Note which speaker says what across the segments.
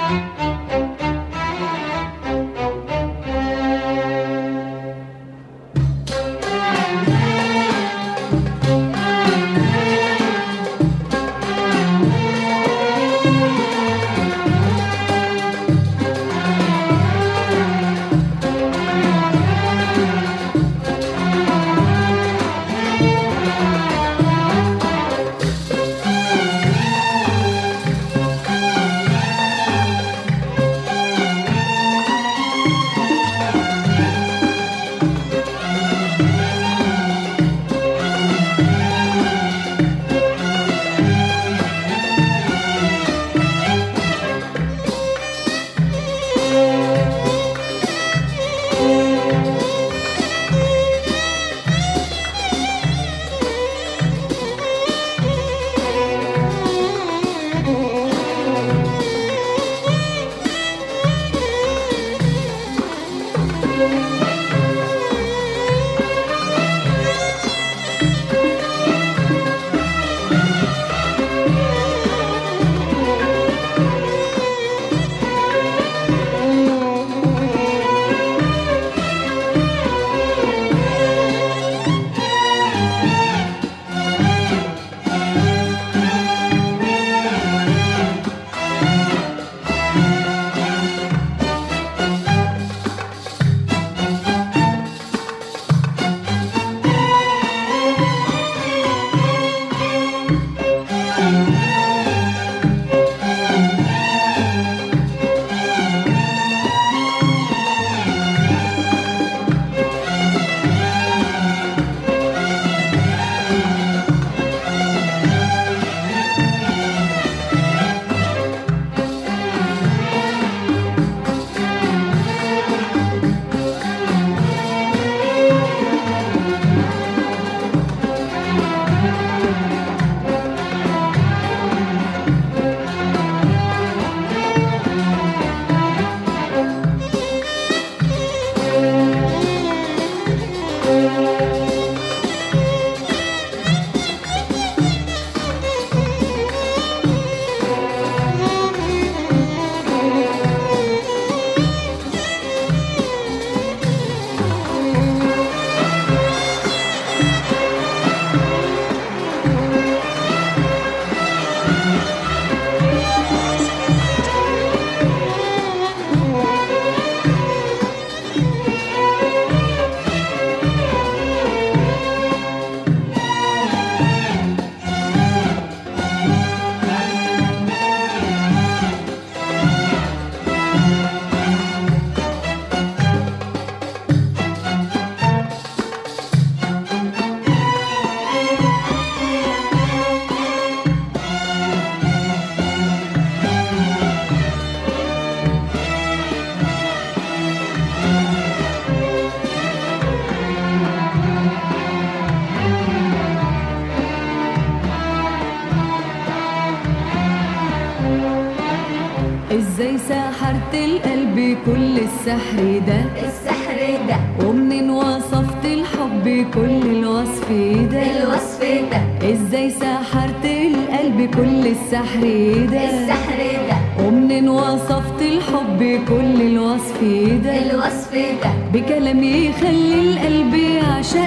Speaker 1: ازاي سحرت القلب كل السحر ده
Speaker 2: السحر ده
Speaker 1: ومنين وصفت الحب كل الوصف ده
Speaker 2: الوصف ده
Speaker 1: ازاي سحرت القلب كل السحر ده
Speaker 2: السحر ده
Speaker 1: ومنين وصفت الحب كل الوصف ده
Speaker 2: الوصف ده
Speaker 1: بكلام يخلي القلب يعشق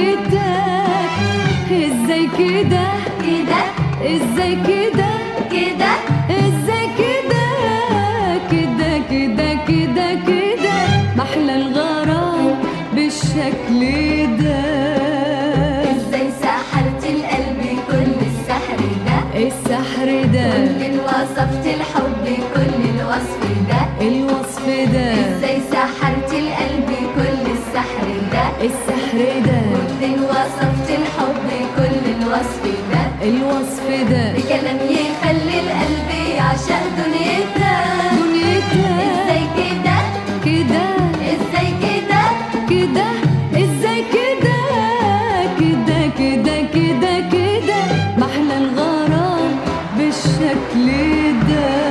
Speaker 1: دنيتك ازاي كده
Speaker 2: كده
Speaker 1: ازاي كده
Speaker 2: كده
Speaker 1: ازاي كده كده كده كده كده محلى الغرام بالشكل ده
Speaker 2: ازاي سحرت القلب كل السحر ده
Speaker 1: السحر ده
Speaker 2: من وصفت الحب كل الوصف ده
Speaker 1: الوصف ده
Speaker 2: ازاي سحرت القلب كل السحر ده
Speaker 1: السحر ده
Speaker 2: من وصفت الحب كل الوصف ده
Speaker 1: الوصف ده
Speaker 2: بكلام يخلي القلب يعشق دنيتك
Speaker 1: دنيتك
Speaker 2: ازاي كده
Speaker 1: كده
Speaker 2: ازاي كده
Speaker 1: كده ازاي كده كده كده كده كده محلى الغرام بالشكل ده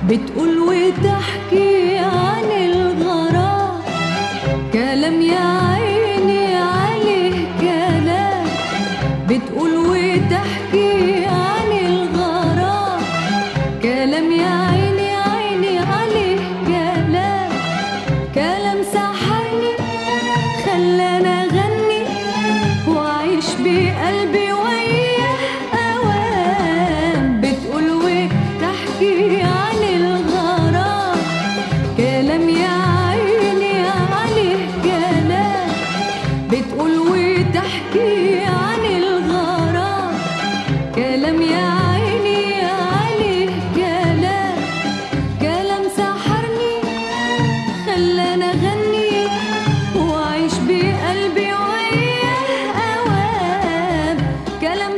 Speaker 1: بتقول وتحكي عن الغرام كلام يا عيني عليه كلام بتقول وتحكي عن الغرام كلام يا عيني عيني عليه كلام كلام سحرني خلاني اغني واعيش بقلبي وياه اوام بتقول وتحكي عن الغرام كلام يا عيني عليه كلام بتقول وتحكي عن الغرام كلام يا عيني عليه كلام كلام سحرني خلاني اغني واعيش بقلبي وياه اوام كلام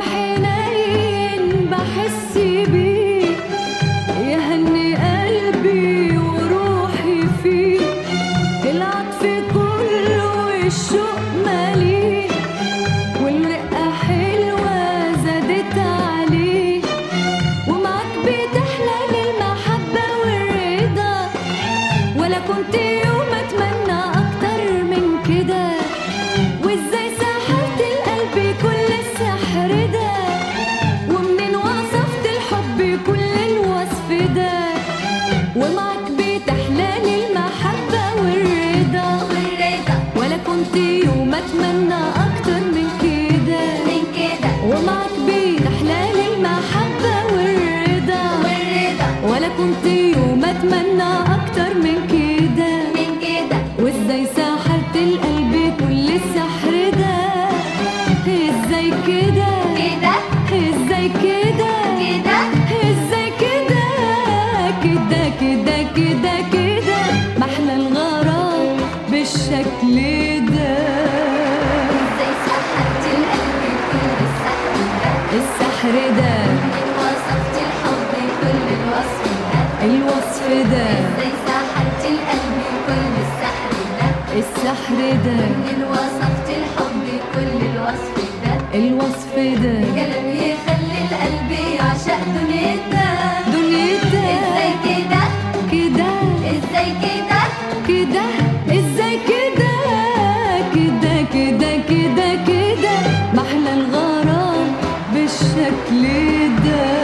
Speaker 1: حنين بحس بيه يهني قلبي وروحي فيه العطف كله والشوق مليه والرقة حلوة زادت عليه ومعاك بتحلى للمحبة والرضا ولا كنت يوم اتمنى اكتر من كده وازاي سحرت القلب كل السحر ده ومنين وصفت الحب كل الوصف ده ومعاك بتحلى للمحبة والرضا
Speaker 2: والرضا
Speaker 1: ولا كنت يوم اتمنى اكتر من كده
Speaker 2: من كده
Speaker 1: ومعك بتحلى للمحبة والرضا
Speaker 2: والرضا
Speaker 1: ولا كنت يوم اتمنى اكتر من كده
Speaker 2: من كده
Speaker 1: وازاي سحرت القلب كل السحر ده ازاي كده
Speaker 2: كده
Speaker 1: ازاي كده
Speaker 2: كده
Speaker 1: ازاي كده كده كده كده كده محلى الغرام بالشكل ده
Speaker 2: ازاي سحرت القلب كل السحر ده
Speaker 1: السحر ده
Speaker 2: من وصفت الحب كل الوصف ده
Speaker 1: الوصف ده
Speaker 2: ازاي سحرت القلب كل السحر ده
Speaker 1: السحر ده
Speaker 2: من وصفت الحب كل الوصف ده
Speaker 1: الوصف ده
Speaker 2: كلام يخلي القلب يعشق دنيتها
Speaker 1: دنيتها
Speaker 2: ازاي كده
Speaker 1: كده
Speaker 2: ازاي كده
Speaker 1: كده ازاي كده كده كده كده كده محلى الغرام بالشكل ده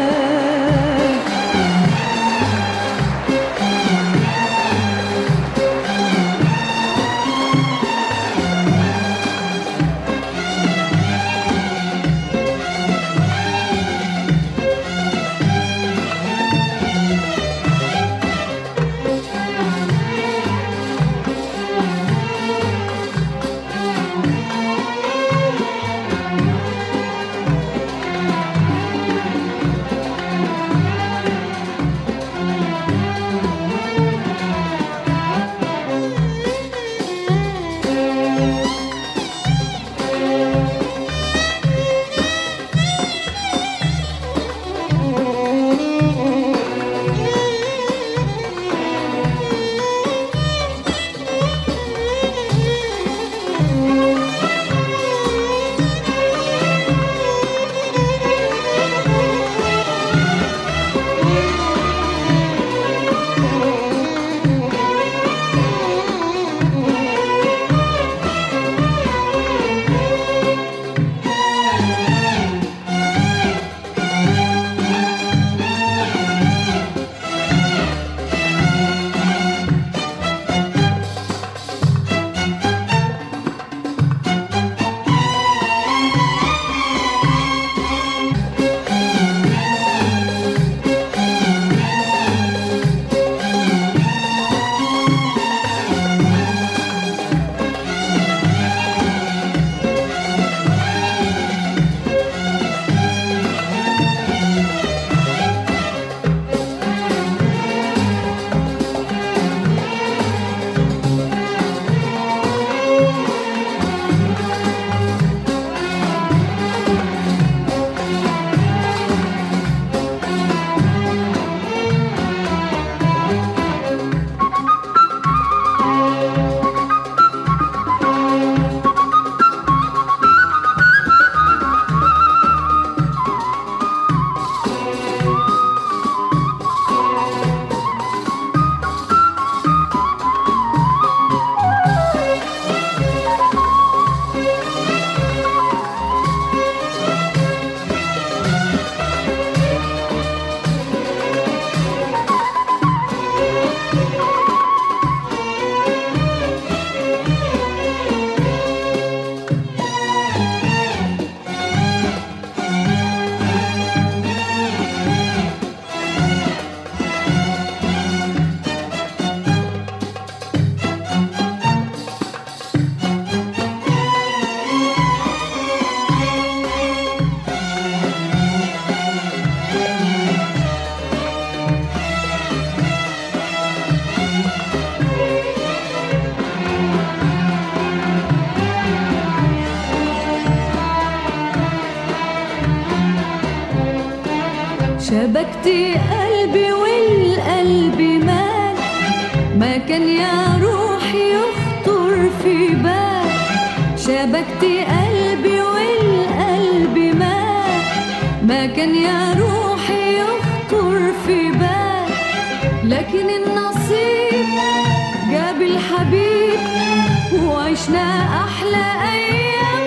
Speaker 1: شبكتي قلبي والقلب مال ما كان يا روحي يخطر في بال شبكتي قلبي والقلب مال ما كان يا روحي يخطر في بال لكن النصيب جاب الحبيب وعشنا أحلى أيام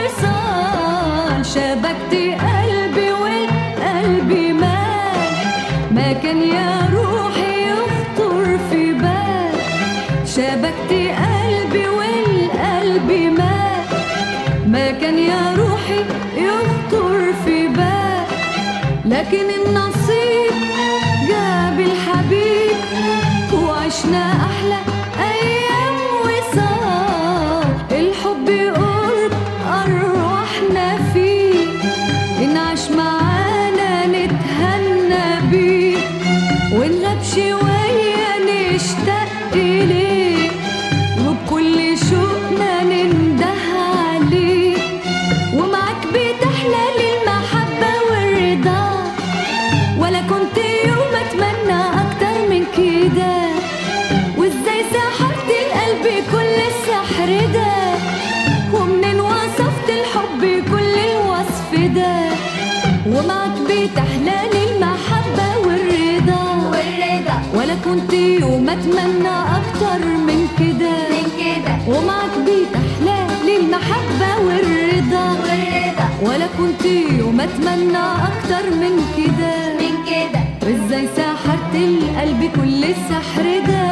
Speaker 1: وصال شبكتي قلبي والقلب مال ما كان يا روحي يخطر في بال شبكتي قلبي والقلب مال ما كان يا روحي يخطر في بال لكن النصيب جاب الحبيب وعشنا أحلى أيام وصال الحب قرب أرواحنا فيه إنعش معانا نتهنى بيه ونغاب شوية نشتاق إليه وبكل شوقنا ننده عليه ومعاك بتحلى للمحبة والرضا ولا كنت يوم أتمنى أكتر من كده وإزاي سحرت القلب كل السحر ده ومنين وصفت الحب كل الوصف ده ومعاك بتحلى للمحبة والرضا
Speaker 2: والرضا
Speaker 1: ولا كنت يوم أتمنى أكتر من كده
Speaker 2: من كده
Speaker 1: ومعك بتحلى للمحبة والرضا
Speaker 2: والرضا
Speaker 1: ولا كنت يوم أتمنى أكتر من كده
Speaker 2: من كده
Speaker 1: ازاي سحرت القلب كل السحر ده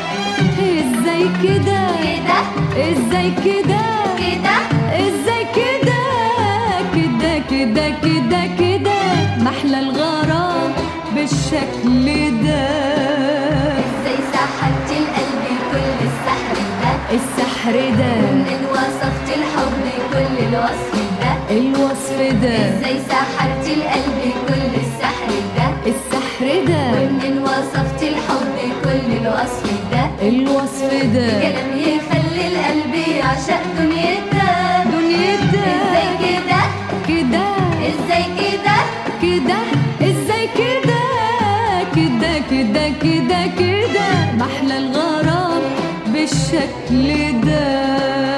Speaker 1: ازاي كده
Speaker 2: كده
Speaker 1: ازاي كده
Speaker 2: كده
Speaker 1: ازاي كده كده كده كده كده محلى الغرام بالشكل ده
Speaker 2: ازاي سحرت القلب كل السحر ده
Speaker 1: السحر ده
Speaker 2: ومنين وصفت الحب كل الوصف ده
Speaker 1: الوصف ده
Speaker 2: ازاي سحرت القلب كل السحر ده
Speaker 1: السحر ده
Speaker 2: ومنين وصفت الحب كل الوصف ده
Speaker 1: الوصف ده
Speaker 2: كلام يخلي القلب يعشق دنيتها
Speaker 1: دنيتنا
Speaker 2: ازاي كده
Speaker 1: كده
Speaker 2: ازاي كده
Speaker 1: كده ازاي كده كده كده كده كده محلى الغرام بالشكل ده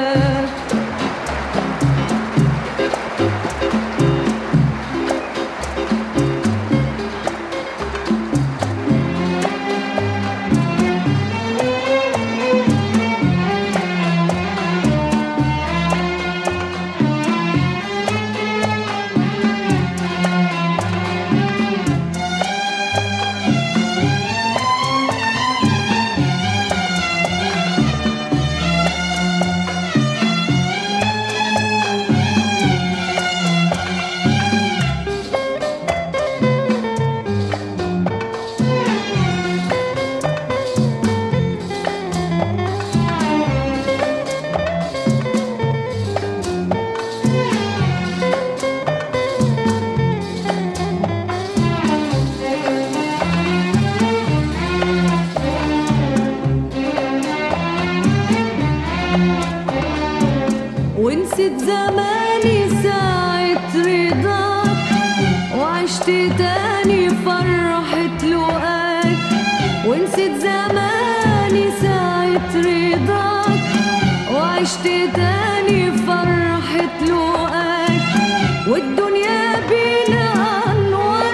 Speaker 1: ونسيت زماني ساعة رضاك وعشت تاني فرحة لقاك ونسيت زماني ساعة رضاك وعشت تاني فرحة لقاك والدنيا بينا أنوار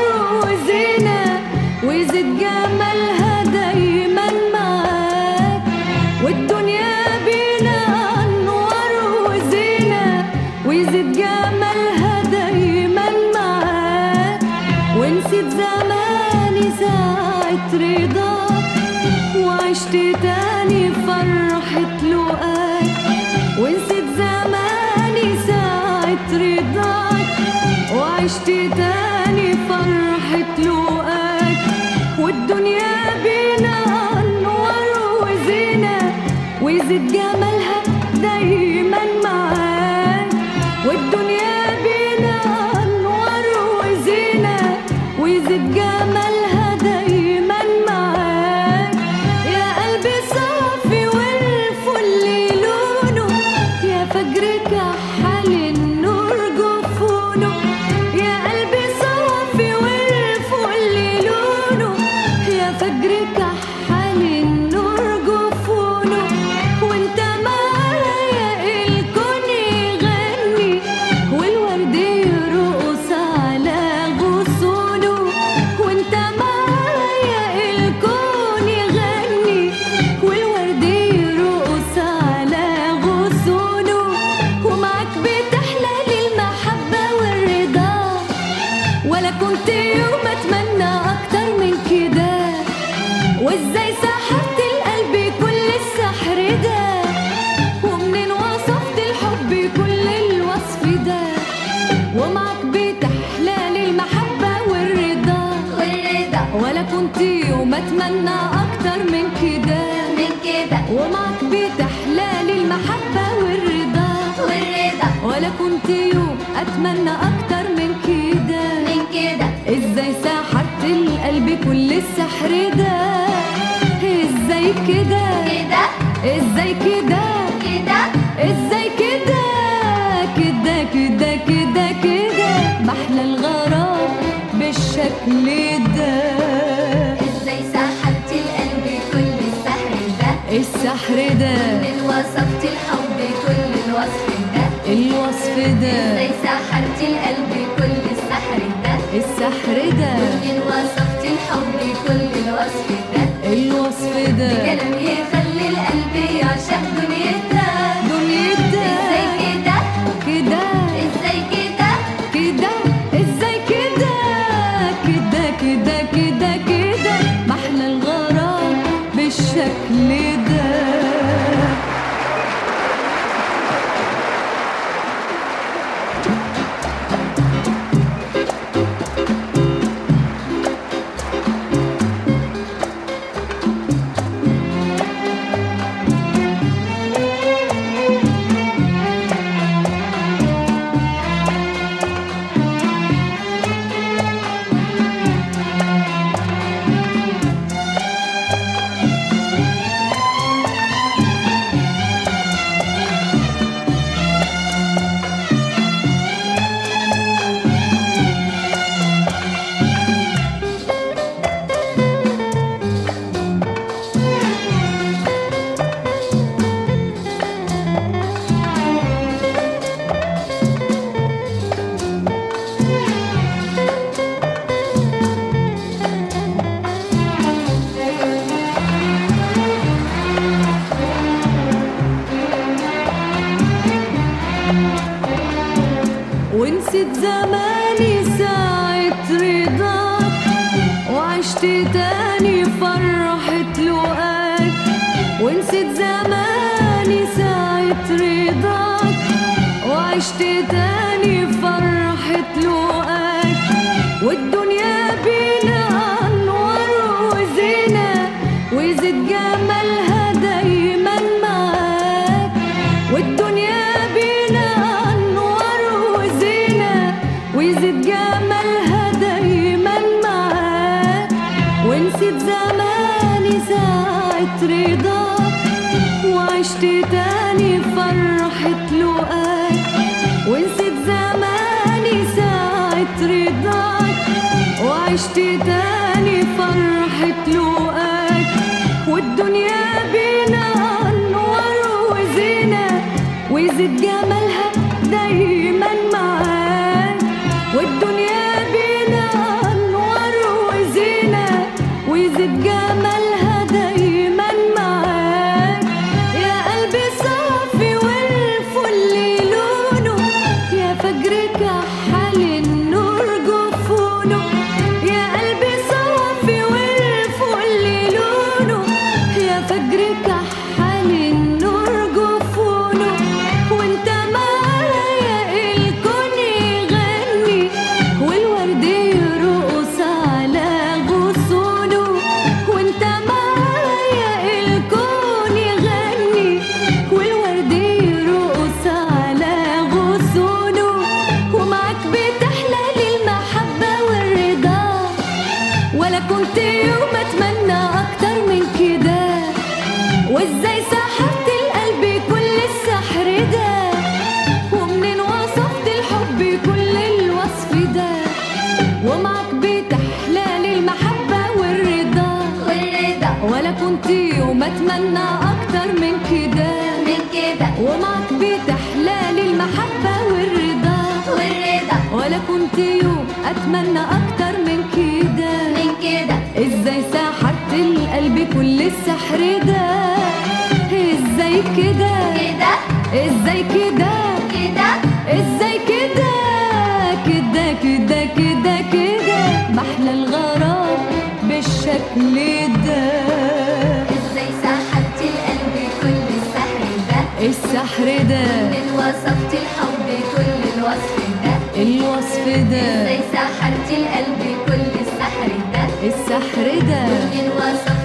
Speaker 1: وزينة ويزيد جمالها دايما معاك والدنيا بينا أنوار وزينة ويزيد جمالها دايما معاك ونسيت زماني ساعة رضاك وعشت تاني فرحة لقاك ونسيت زماني ساعة رضاك وعشت تاني فرحة لقاك والدنيا بينا أنوار وزينة ويزيد جمالها دايما معاك والدنيا بينا أنوار وزينة ويزيد جمالها دايما معاك يا قلبي صافي والفل لونه يا فجرك حال النور جفونه يا قلبي صافي والفل اتمنى اكتر من كده
Speaker 2: من كده
Speaker 1: ومعك بتحلالي المحبة والرضا
Speaker 2: والرضا
Speaker 1: ولا كنت يوم اتمنى اكتر من كده
Speaker 2: من كده
Speaker 1: ازاي سحرت القلب كل السحر ده ازاي كده
Speaker 2: كده
Speaker 1: ازاي كده
Speaker 2: كده
Speaker 1: ازاي كده كده كده كده كده محلى الغرام بالشكل ده
Speaker 2: ازاي سحبت القلب كل السحر ده
Speaker 1: السحر ده
Speaker 2: من وصفت الحب كل الوصف ده
Speaker 1: الوصف ده
Speaker 2: ازاي سحرت القلب كل السحر ده
Speaker 1: السحر ده
Speaker 2: من وصفت الحب كل الوصف ده
Speaker 1: الوصف ده
Speaker 2: كلام يخلي القلب يعشق دنيتها
Speaker 1: دنيتنا
Speaker 2: ازاي كده
Speaker 1: كده
Speaker 2: ازاي كده
Speaker 1: كده ازاي كده كده كده كده كده محلى الغرام بالشكل ده ونسيت زماني ساعة رضاك وعشت تاني فرحة لقاك ونسيت زماني ساعة رضاك وعشت تاني فرحة لقاك والدنيا بينا أنوار وزينة وزيد جمالها دايما معاك والدنيا بينا أنوار وزينة ويزيد جمالها دايما معاك ونسيت زماني ساعة رضاك وعشت تاني فرحة لقاك ونسيت زماني ساعة رضاك وعشت تاني فرحة لقاك والدنيا بينا أنوار وزينة ويزيد جمالها دايما معاك والدنيا بينا أنوار وزينة ويزيد جمالها دايما معاك يا قلبي صافي والفل لونه يا فجرك حال النور جفونه يا قلبي صافي والفل لونه يا فجرك حال النور جفونه وانت معايا الكون يغني والورد يرقص على غصونه وانت معايا الكون يغني والورد يرقص على غصونه ومعك بتحلى المحبة والرضا ولا كنت يوم اتمنى اكتر من كده وازاي سحرت القلب كل السحر ده ومنين وصفت الحب كل الوصف ده ومعك بتحلى المحبة والرضا
Speaker 2: والرضا
Speaker 1: ولا كنت يوم اتمنى اكتر من كده
Speaker 2: من كده
Speaker 1: ومعك بتحلى المحبة والرضا
Speaker 2: والرضا
Speaker 1: ولا كنت يوم اتمنى اكتر من كده
Speaker 2: من كده
Speaker 1: ازاي سحرت القلب كل السحر ده ازاي كده
Speaker 2: كده
Speaker 1: ازاي كده
Speaker 2: كده
Speaker 1: ازاي كده كده كده كده كده محلى الغرام بالشكل ده
Speaker 2: ازاي سحبت القلب كل السحر ده
Speaker 1: السحر ده
Speaker 2: من وصفت الحب كل الوصف ده
Speaker 1: الوصف ده
Speaker 2: ازاي سحرت القلب كل السحر ده
Speaker 1: السحر ده
Speaker 2: من وصفت